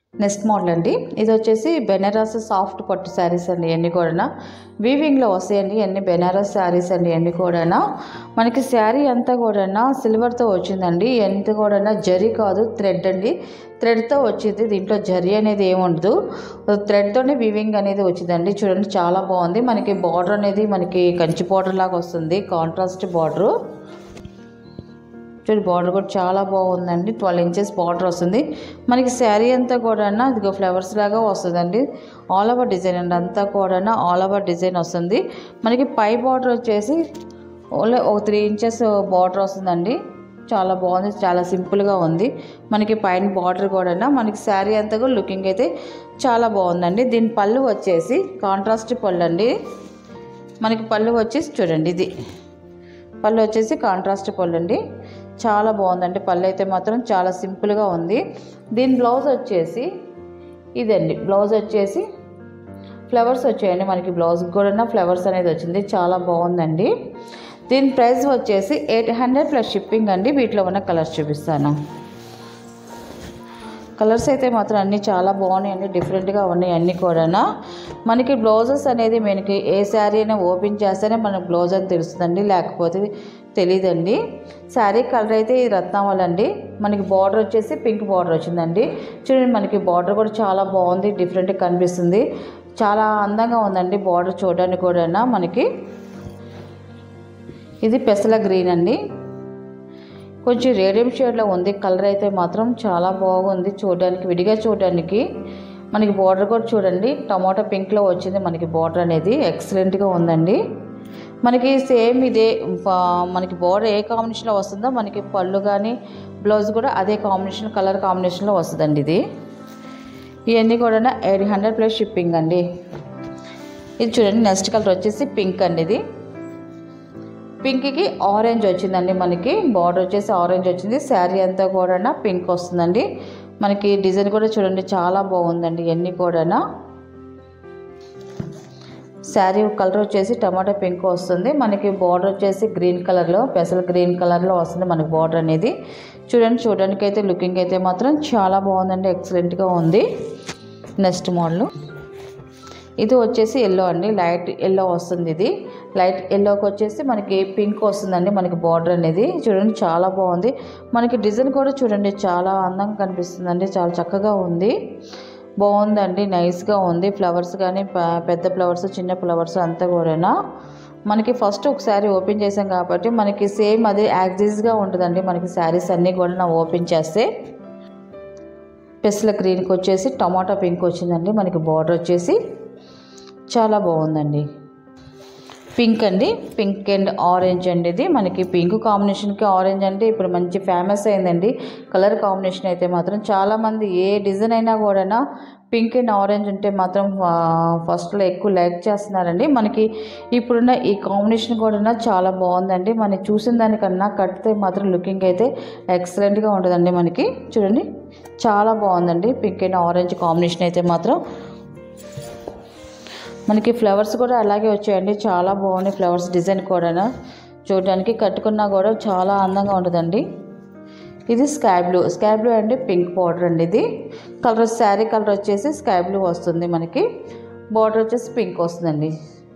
next model అండి ఇది వచ్చేసి బెనారస్ సాఫ్ట్ పట్టు శారీస్ అండి ఇవన్నీ కూడా వీవింగ్లో వస్తాయండి ఇవన్నీ బెనారస్ శారీస్ అండి ఇవన్నీ కూడా మనకి శారీ అంతా కూడా సిల్వర్తో వచ్చిందండి ఎంత కూడా జరీ కాదు థ్రెడ్ అండి థ్రెడ్తో వచ్చింది దీంట్లో జరీ అనేది ఏమి ఉండదు థ్రెడ్తోనే వీవింగ్ అనేది వచ్చిందండి చూడండి చాలా బాగుంది మనకి బార్డర్ అనేది మనకి కంచి బార్డర్ లాగా వస్తుంది కాంట్రాస్ట్ బార్డరు చూడండి బార్డర్ కూడా చాలా బాగుందండి ట్వెల్వ్ ఇంచెస్ బార్డర్ వస్తుంది మనకి శారీ అంతా కూడా ఇదిగో ఫ్లవర్స్ లాగా వస్తుందండి ఆల్ ఓవర్ డిజైన్ అండి అంతా కూడా ఆల్ ఓవర్ డిజైన్ వస్తుంది మనకి పై బార్డర్ వచ్చేసి ఓన్లీ ఒక త్రీ ఇంచెస్ బార్డర్ వస్తుందండి చాలా బాగుంది చాలా సింపుల్గా ఉంది మనకి పైన బార్డర్ కూడా మనకి శారీ అంతా కూడా లుకింగ్ అయితే చాలా బాగుందండి దీని పళ్ళు వచ్చేసి కాంట్రాస్ట్ పళ్ళు అండి మనకి పళ్ళు వచ్చేసి చూడండి ఇది పళ్ళు వచ్చేసి కాంట్రాస్ట్ పళ్ళు అండి చాలా బాగుందండి పళ్ళు అయితే మాత్రం చాలా సింపుల్గా ఉంది దీని బ్లౌజ్ వచ్చేసి ఇదండి బ్లౌజ్ వచ్చేసి ఫ్లవర్స్ వచ్చాయండి మనకి బ్లౌజ్కి కూడా ఫ్లవర్స్ అనేది వచ్చింది చాలా బాగుందండి దీని ప్రైస్ వచ్చేసి ఎయిట్ హండ్రెడ్ ప్లస్ షిప్పింగ్ అండి వీటిలో ఉన్న కలర్స్ చూపిస్తాను కలర్స్ అయితే మాత్రం అన్నీ చాలా బాగున్నాయండి డిఫరెంట్గా ఉన్నాయి అన్నీ కూడా మనకి బ్లౌజెస్ అనేది మనకి ఏ శారీ అయినా ఓపెన్ చేస్తేనే మనకు బ్లౌజ్ అని తెలుస్తుందండి లేకపోతే తెలియదండి శారీ కలర్ అయితే ఈ రత్నావళి అండి మనకి బార్డర్ వచ్చేసి పింక్ బార్డర్ వచ్చిందండి చూడండి మనకి బార్డర్ కూడా చాలా బాగుంది డిఫరెంట్గా కనిపిస్తుంది చాలా అందంగా ఉందండి బార్డర్ చూడడానికి కూడా మనకి ఇది పెసల గ్రీన్ అండి కొంచెం రేడియం షేడ్లో ఉంది కలర్ అయితే మాత్రం చాలా బాగుంది చూడడానికి విడిగా చూడడానికి మనకి బార్డర్ కూడా చూడండి టమాటా పింక్లో వచ్చింది మనకి బార్డర్ అనేది ఎక్సలెంట్గా ఉందండి మనకి సేమ్ ఇదే ప- మనకి బార్డర్ ఏ కాంబినేషన్లో వస్తుందో మనకి పళ్ళు కానీ బ్లౌజ్ కూడా అదే కాంబినేషన్ కలర్ కాంబినేషన్లో వస్తుందండి ఇది ఇవన్నీ కూడా ఎయిట్ హండ్రెడ్ ప్లస్ షిప్పింగ్ అండి ఇది చూడండి నెక్స్ట్ కలర్ వచ్చేసి పింక్ అండి ఇది పింక్కి ఆరెంజ్ వచ్చిందండి మనకి బార్డర్ వచ్చేసి ఆరెంజ్ వచ్చింది శారీ అంతా కూడా పింక్ వస్తుందండి మనకి డిజైన్ కూడా చూడండి చాలా బాగుందండి ఇవన్నీ కూడా శారీ కలర్ వచ్చేసి టమాటా పింక్ వస్తుంది మనకి బార్డర్ వచ్చేసి గ్రీన్ కలర్లో పెసల్ గ్రీన్ కలర్లో వస్తుంది మనకి బార్డర్ అనేది చూడండి చూడడానికి అయితే లుకింగ్ అయితే మాత్రం చాలా బాగుందండి ఎక్సలెంట్గా ఉంది నెక్స్ట్ మోడల్ ఇది వచ్చేసి ఎల్లో అండి లైట్ ఎల్లో వస్తుంది ఇది లైట్ ఎల్లోకి వచ్చేసి మనకి పింక్ వస్తుందండి మనకి బార్డర్ అనేది చూడండి చాలా బాగుంది మనకి డిజైన్ కూడా చూడండి చాలా అందంగా కనిపిస్తుందండి చాలా చక్కగా ఉంది బాగుందండి నైస్గా ఉంది ఫ్లవర్స్ కానీ ప- పెద్ద ఫ్లవర్స్ చిన్న ఫ్లవర్స్ అంతా కూడా మనకి ఫస్ట్ ఒకసారి ఓపెన్ చేసాం కాబట్టి మనకి సేమ్ అదే యాక్సిస్గా ఉంటుందండి మనకి శారీస్ అన్నీ కూడా నా ఓపెన్ చేస్తే పెసల గ్రీన్కి వచ్చేసి టమాటా పింక్ వచ్చిందండి మనకి బార్డర్ వచ్చేసి చాలా బాగుందండి పింక్ అండి పింక్ అండ్ ఆరెంజ్ అండి ఇది మనకి పింక్ కాంబినేషన్కి ఆరెంజ్ అంటే ఇప్పుడు మంచి ఫేమస్ అయిందండి కలర్ కాంబినేషన్ అయితే మాత్రం చాలామంది ఏ డిజైన్ అయినా కూడా పింక్ అండ్ ఆరెంజ్ ఉంటే మాత్రం ఆ, ఫస్ట్లో ఎక్కువ లైక్ చేస్తున్నారండి మనకి ఇప్పుడున్న ఈ కాంబినేషన్ కూడా చాలా బాగుందండి మనం చూసిన దానికన్నా కడితే మాత్రం లుకింగ్ అయితే ఎక్సలెంట్గా ఉంటుందండి మనకి చూడండి చాలా బాగుందండి పింక్ అండ్ ఆరెంజ్ కాంబినేషన్ అయితే మాత్రం మనకి ఫ్లవర్స్ కూడా అలాగే వచ్చాయండి చాలా బాగున్నాయి ఫ్లవర్స్ డిజైన్ కూడా చూడడానికి కట్టుకున్నా కూడా చాలా అందంగా ఉంటుందండి ఇది స్కై బ్లూ స్కై బ్లూ అండి పింక్ బార్డర్ అండి ఇది కలర్ శారీ కలర్ వచ్చేసి స్కై బ్లూ వస్తుంది మనకి బార్డర్ వచ్చేసి పింక్ వస్తుందండి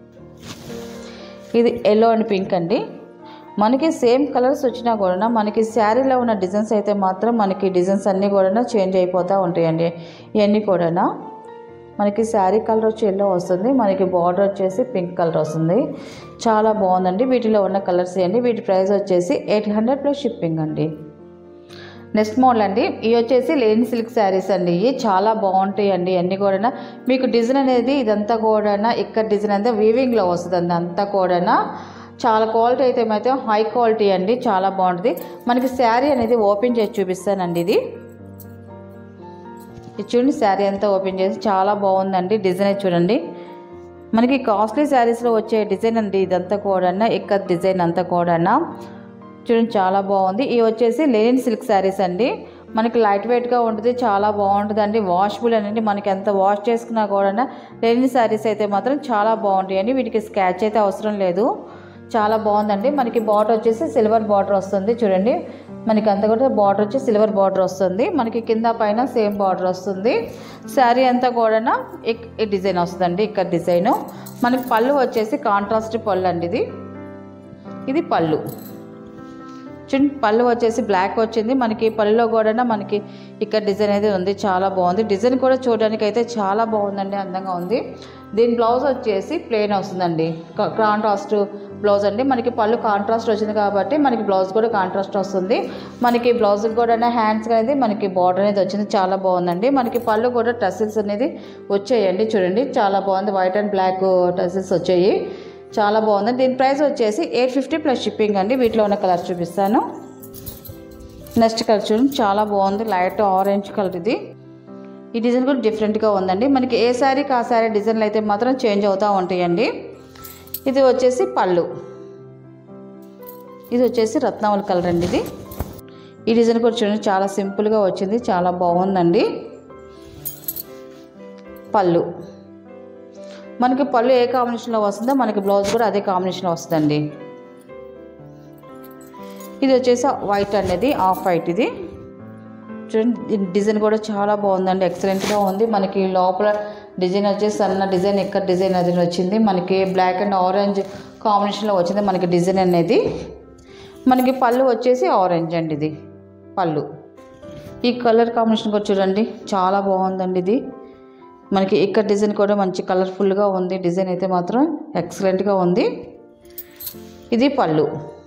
ఇది ఎల్లో అండ్ పింక్ అండి మనకి సేమ్ కలర్స్ వచ్చినా కూడా మనకి శారీలో ఉన్న డిజైన్స్ అయితే మాత్రం మనకి డిజైన్స్ అన్నీ కూడా చేంజ్ అయిపోతూ ఉంటాయండి ఇవన్నీ కూడా మనకి శారీ కలర్ వచ్చి ఎల్లో వస్తుంది మనకి బార్డర్ వచ్చేసి పింక్ కలర్ వస్తుంది చాలా బాగుందండి వీటిలో ఉన్న కలర్స్ అండి వీటి ప్రైస్ వచ్చేసి ఎయిట్ హండ్రెడ్ ప్లస్ షిప్పింగ్ అండి నెక్స్ట్ మోడల్ అండి ఇవి వచ్చేసి లేని సిల్క్ శారీస్ అండి ఇవి చాలా బాగుంటాయి అండి అన్నీ కూడా మీకు డిజైన్ అనేది ఇదంతా కూడా ఇక్కడ డిజైన్ అంతా వీవింగ్లో వస్తుంది అండి అంతా కూడా చాలా క్వాలిటీ అయితే మాత్రం హై క్వాలిటీ అండి చాలా బాగుంటుంది మనకి శారీ అనేది ఓపెన్ చేసి చూపిస్తానండి ఇది ఇది చూడండి శారీ అంతా ఓపెన్ చేసి చాలా బాగుందండి డిజైన్ అయితే చూడండి మనకి కాస్ట్లీ శారీస్లో వచ్చే డిజైన్ అండి ఇదంతా కూడా ఇక్కడ డిజైన్ అంతా కూడా చూడండి చాలా బాగుంది ఇవి వచ్చేసి లెనిన్ సిల్క్ శారీస్ అండి మనకి లైట్ వెయిట్గా ఉంటుంది చాలా బాగుంటుంది అండి వాషబుల్ అనేది మనకి ఎంత వాష్ చేసుకున్నా కూడా లెనిన్ శారీస్ అయితే మాత్రం చాలా బాగుంటాయి అండి వీటికి స్కాచ్ అయితే అవసరం లేదు చాలా బాగుందండి మనకి బార్డర్ వచ్చేసి సిల్వర్ బార్డర్ వస్తుంది చూడండి మనకి అంతా కూడా బార్డర్ వచ్చి సిల్వర్ బార్డర్ వస్తుంది మనకి కింద పైన సేమ్ బార్డర్ వస్తుంది శారీ అంతా కూడా ఈ డిజైన్ వస్తుందండి ఇక్కడ డిజైన్ మనకి పళ్ళు వచ్చేసి కాంట్రాస్ట్ పళ్ళు అండి ఇది ఇది పళ్ళు చూడండి పళ్ళు వచ్చేసి బ్లాక్ వచ్చింది మనకి పళ్ళులో కూడా మనకి ఇక్కడ డిజైన్ అయితే ఉంది చాలా బాగుంది డిజైన్ కూడా చూడడానికి అయితే చాలా బాగుందండి అందంగా ఉంది దీని బ్లౌజ్ వచ్చేసి ప్లెయిన్ వస్తుందండి కా- కాంట్రాస్ట్ బ్లౌజ్ అండి మనకి పళ్ళు కాంట్రాస్ట్ వచ్చింది కాబట్టి మనకి బ్లౌజ్ కూడా కాంట్రాస్ట్ వస్తుంది మనకి బ్లౌజ్ కూడా హ్యాండ్స్ అనేది మనకి బార్డర్ అనేది వచ్చింది చాలా బాగుందండి మనకి పళ్ళు కూడా టసిల్స్ అనేది వచ్చాయండి చూడండి చాలా బాగుంది వైట్ అండ్ బ్లాక్ టసిల్స్ వచ్చాయి చాలా బాగుంది దీని ప్రైస్ వచ్చేసి ఎయిట్ ఫిఫ్టీ ప్లస్ షిప్పింగ్ అండి వీటిలో ఉన్న కలర్ చూపిస్తాను నెక్స్ట్ కలర్ చూడండి చాలా బాగుంది లైట్ ఆరెంజ్ కలర్ ఇది ఈ డిజైన్ కూడా డిఫరెంట్గా ఉందండి మనకి ఏ శారీకి ఆ శారీ డిజైన్లు అయితే మాత్రం చేంజ్ అవుతూ ఉంటాయండి ఇది వచ్చేసి పళ్ళు ఇది వచ్చేసి రత్నావళి కలర్ అండి ఇది ఈ డిజైన్ కూడా చూడండి చాలా సింపుల్గా వచ్చింది చాలా బాగుందండి పళ్ళు మనకి పళ్ళు ఏ కాంబినేషన్లో వస్తుందో మనకి బ్లౌజ్ కూడా అదే కాంబినేషన్లో వస్తుందండి ఇది వచ్చేసి వైట్ అనేది ఆఫ్ వైట్ ఇది చూడండి దీని డిజైన్ కూడా చాలా బాగుందండి ఎక్సలెంట్గా ఉంది మనకి లోపల డిజైన్ వచ్చేసి సన్న డిజైన్ ఎక్కడ డిజైన్ అది వచ్చింది మనకి బ్లాక్ అండ్ ఆరెంజ్ కాంబినేషన్లో వచ్చింది మనకి డిజైన్ అనేది మనకి పళ్ళు వచ్చేసి ఆరెంజ్ అండి ఇది పళ్ళు ఈ కలర్ కాంబినేషన్ కూడా చూడండి చాలా బాగుందండి ఇది మనకి ఇక్కడ డిజైన్ కూడా మంచి కలర్ఫుల్గా ఉంది డిజైన్ అయితే మాత్రం ఎక్సలెంట్గా ఉంది ఇది పళ్ళు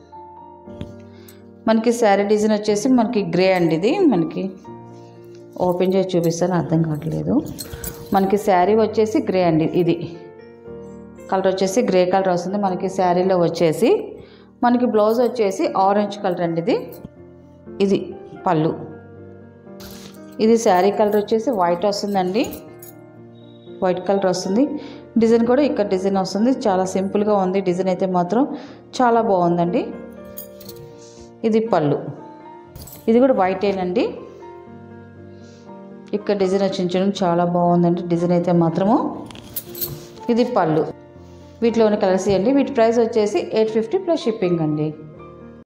మనకి శారీ డిజైన్ వచ్చేసి మనకి గ్రే అండి ఇది మనకి ఓపెన్ చేసి చూపిస్తాను అర్థం కావట్లేదు మనకి శారీ వచ్చేసి గ్రే అండి ఇది కలర్ వచ్చేసి గ్రే కలర్ వస్తుంది మనకి శారీలో వచ్చేసి మనకి బ్లౌజ్ వచ్చేసి ఆరెంజ్ కలర్ అండి ఇది ఇది పళ్ళు ఇది శారీ కలర్ వచ్చేసి వైట్ వస్తుందండి వైట్ కలర్ వస్తుంది డిజైన్ కూడా ఇక్కడ డిజైన్ వస్తుంది చాలా సింపుల్గా ఉంది డిజైన్ అయితే మాత్రం చాలా బాగుందండి ఇది పళ్ళు ఇది కూడా వైటేనండి ఇక్కడ డిజైన్ వచ్చింది చూడండి చాలా బాగుందండి డిజైన్ అయితే మాత్రము ఇది పళ్ళు వీటిలో ఉన్న కలర్స్ ఇవ్వండి వీటి ప్రైస్ వచ్చేసి ఎయిట్ ఫిఫ్టీ ప్లస్ షిప్పింగ్ అండి